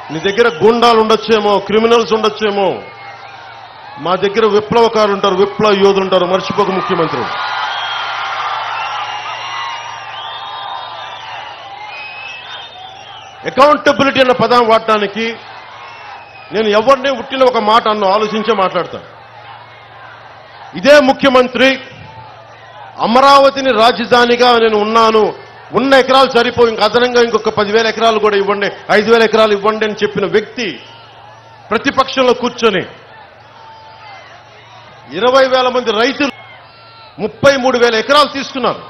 నీ దగ్గర గుండాలు ఉండొచ్చేమో క్రిమినల్స్ ఉండొచ్చేమో మా దగ్గర విప్లవకారులు ఉంటారు విప్లవ యోధులు ఉంటారు మర్చిపోక ముఖ్యమంత్రి అకౌంటబిలిటీ అన్న పదం వాడటానికి నేను ఎవరిని ఉట్టిన ఒక మాట అన్ను ఆలోచించే మాట్లాడతాను ఇదే ముఖ్యమంత్రి అమరావతిని రాజధానిగా నేను ఉన్నాను ఉన్న ఎకరాలు సరిపోయి ఇంక అదనంగా ఇంకొక పదివేల ఎకరాలు కూడా ఇవ్వండి ఐదు వేల ఎకరాలు ఇవ్వండి అని చెప్పిన వ్యక్తి ప్రతిపక్షంలో కూర్చొని ఇరవై వేల మంది రైతులు ముప్పై మూడు వేల ఎకరాలు తీసుకున్నారు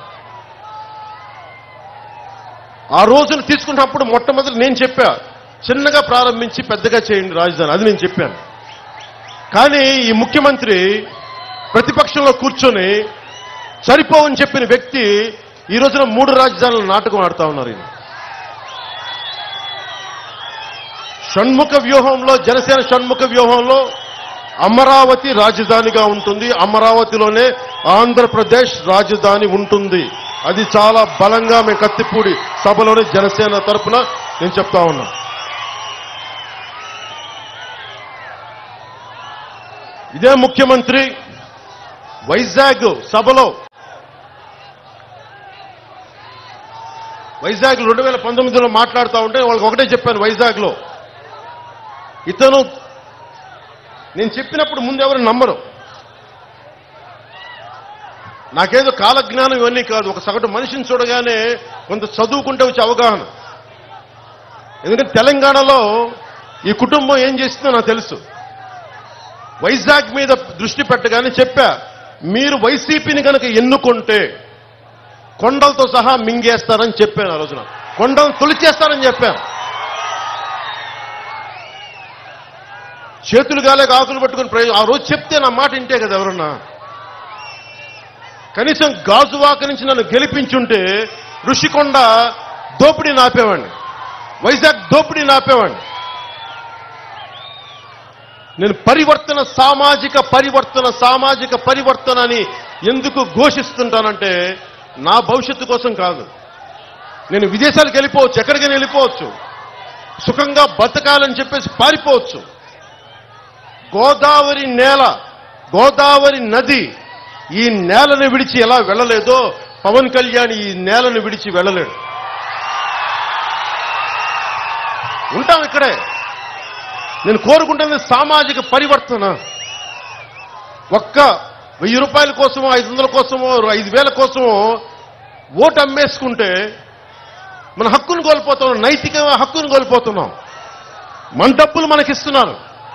ఆ రోజున తీసుకున్నప్పుడు మొట్టమొదటి నేను చెప్పా చిన్నగా ప్రారంభించి పెద్దగా చేయండి రాజధాని అది నేను చెప్పాను కానీ ఈ ముఖ్యమంత్రి ప్రతిపక్షంలో కూర్చొని సరిపోవని చెప్పిన వ్యక్తి ఈ రోజున మూడు రాజధానుల నాటకం ఆడుతా ఉన్నారు ఈయన షణ్ముఖ వ్యూహంలో జనసేన షణ్ముఖ వ్యూహంలో అమరావతి రాజధానిగా ఉంటుంది అమరావతిలోనే ఆంధ్రప్రదేశ్ రాజధాని ఉంటుంది అది చాలా బలంగా మేము కత్తిపూడి సభలోనే జనసేన తరపున నేను చెప్తా ఉన్నా ఇదే ముఖ్యమంత్రి వైజాగ్ సభలో వైజాగ్ రెండు వేల పంతొమ్మిదిలో మాట్లాడుతూ ఉంటే వాళ్ళకి ఒకటే చెప్పాను వైజాగ్లో ఇతను నేను చెప్పినప్పుడు ముందు ఎవరు నమ్మరు నాకేదో కాలజ్ఞానం ఇవన్నీ కాదు ఒక సగటు మనిషిని చూడగానే కొంత చదువుకుంటే వచ్చే అవగాహన ఎందుకంటే తెలంగాణలో ఈ కుటుంబం ఏం చేస్తుందో నాకు తెలుసు వైజాగ్ మీద దృష్టి పెట్టగానే చెప్పా మీరు వైసీపీని కనుక ఎన్నుకుంటే కొండలతో సహా మింగేస్తారని చెప్పాను ఆ రోజున కొండలు తొలిచేస్తారని చెప్పాను చేతులు గాలేక ఆకులు పట్టుకుని ప్రయోజనం ఆ రోజు చెప్తే నా మాట ఇంటే కదా ఎవరన్నా కనీసం గాజువాక నుంచి నన్ను గెలిపించుంటే ఋషికొండ దోపిడీ నాపేవాడిని వైజాగ్ దోపిడీ నాపేవాడిని నేను పరివర్తన సామాజిక పరివర్తన సామాజిక పరివర్తన అని ఎందుకు ఘోషిస్తుంటానంటే నా భవిష్యత్తు కోసం కాదు నేను విదేశాలకు వెళ్ళిపోవచ్చు ఎక్కడికైనా వెళ్ళిపోవచ్చు సుఖంగా బతకాలని చెప్పేసి పారిపోవచ్చు గోదావరి నేల గోదావరి నది ఈ నేలను విడిచి ఎలా వెళ్ళలేదో పవన్ కళ్యాణ్ ఈ నేలను విడిచి వెళ్ళలేడు ఉంటాం ఇక్కడే నేను కోరుకుంటున్నది సామాజిక పరివర్తన ఒక్క వెయ్యి రూపాయల కోసమో ఐదు వందల కోసమో ఐదు వేల కోసమో ఓటు అమ్మేసుకుంటే మన హక్కును కోల్పోతున్నాం నైతిక హక్కును కోల్పోతున్నాం మన డబ్బులు మనకిస్తున్నారు